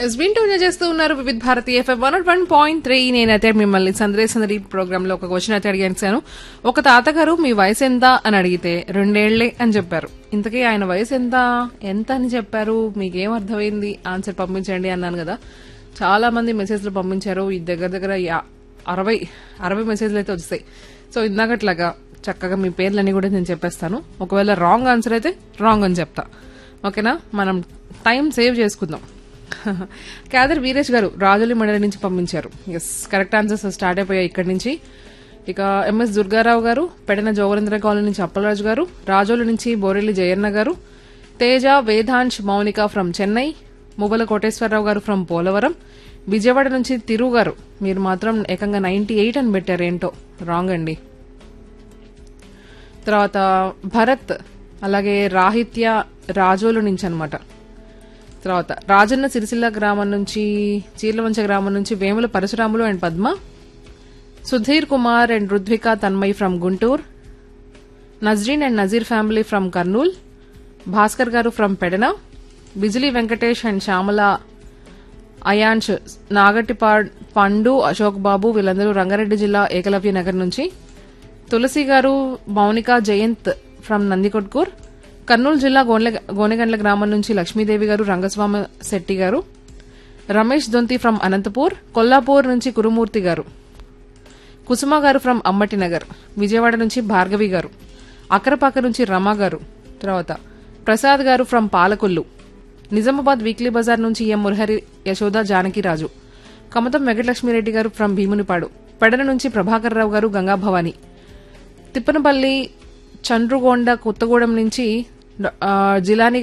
yes వింటూ enjoy చేస్తూ ఉన్నారు Vividh Bharati FM one one point three నేనైతే మిమ్మల్ని సందేశ్ సందడి ప్రోగ్రామ్ లో ఒక క్వశ్చన్ అయితే అడిగాను ఒక తాతగారు మీ వయసు ఎంత అని అడిగితే రెండేళ్లే అని చెప్పారు ఇంతకీ ఆయన వయసు ఎంత ఎంత అని చెప్పారు మీకేం అర్థమైంది ఆన్సర్ పంపించండి అన్నాను కదా చాలా మంది మెసేజ్లు పంపించారు ఈ దగ్గర దగ్గర యా- అరవై అరవై మెసేజ్లు అయితే వచ్చాయి సో ఇందాకట్లాగా చక్కగా మీ పేర్లన్నీ కూడా నేను చెప్పేస్తాను ఒకవేళ రాంగ్ ఆన్సర్ అయితే రాంగ్ అని చెప్తా ఓకేనా మనం టైం సేవ్ చేసుకుందాం క్యాదర్ వీరేష్ గారు రాజులి మండలి నుంచి పంపించారు ఎస్ కరెక్ట్ ఆన్సర్స్ స్టార్ట్ అయిపోయాయి ఇక్కడి నుంచి ఇక ఎంఎస్ దుర్గారావు గారు పెడన జోగరేంద్ర కాలనీ నుంచి అప్పలరాజు గారు రాజోలు నుంచి బోరెల్లి జయన్న గారు తేజ వేదాంశ్ మౌనిక ఫ్రమ్ చెన్నై మువ్వల కోటేశ్వరరావు గారు ఫ్రమ్ పోలవరం విజయవాడ నుంచి తిరు గారు మీరు మాత్రం ఏకంగా నైన్టీ ఎయిట్ అని పెట్టారు ఏంటో రాంగ్ అండి తర్వాత భరత్ అలాగే రాహిత్య రాజోలు నుంచి అన్నమాట తర్వాత రాజన్న సిరిసిల్ల గ్రామం నుంచి చీర్లవంచ గ్రామం నుంచి Vemula Parasuramulu and Padma Sudheer Kumar and Rudvika Tanmay from Guntur Nazreen and Nazeer family from Kurnool Bhaskar గారు ఫ్రమ్ పెడన బిజిలీ వెంకటేష్ అండ్ శ్యామల అయాంష్ నాగటిపా పండు అశోక్ బాబు వీళ్ళందరూ రంగారెడ్డి జిల్లా ఏకలవ్య నగర్ నుంచి తులసి గారు మౌనిక జయంత్ ఫ్రమ్ నందికొట్కూర్ కర్నూలు జిల్లా గోనె- గోనెగండ్ల గ్రామం నుంచి లక్ష్మీదేవి గారు రంగస్వామి శెట్టి గారు రమేష్ దొంతి ఫ్రమ్ అనంతపూర్ కొల్లాపూర్ నుంచి కురుమూర్తి గారు కుసుమ గారు ఫ్రమ్ అమ్మటి నగర్ విజయవాడ నుంచి భార్గవి గారు అక్కరపాక నుంచి రమ గారు తర్వాత ప్రసాద్ గారు ఫ్రమ్ పాలకొల్లు నిజామాబాద్ వీక్లీ బజార్ నుంచి ఎం మురహరి యశోద జానకిరాజు కమతం వెంకటలక్ష్మిరెడ్డి గారు ఫ్రమ్ భీమునిపాడు పెడన నుంచి ప్రభాకర్ రావు గారు గంగా భవాని తిప్పనపల్లి చండ్రుగొండ కొత్తగూడెం నుంచి ఆ, జిలాని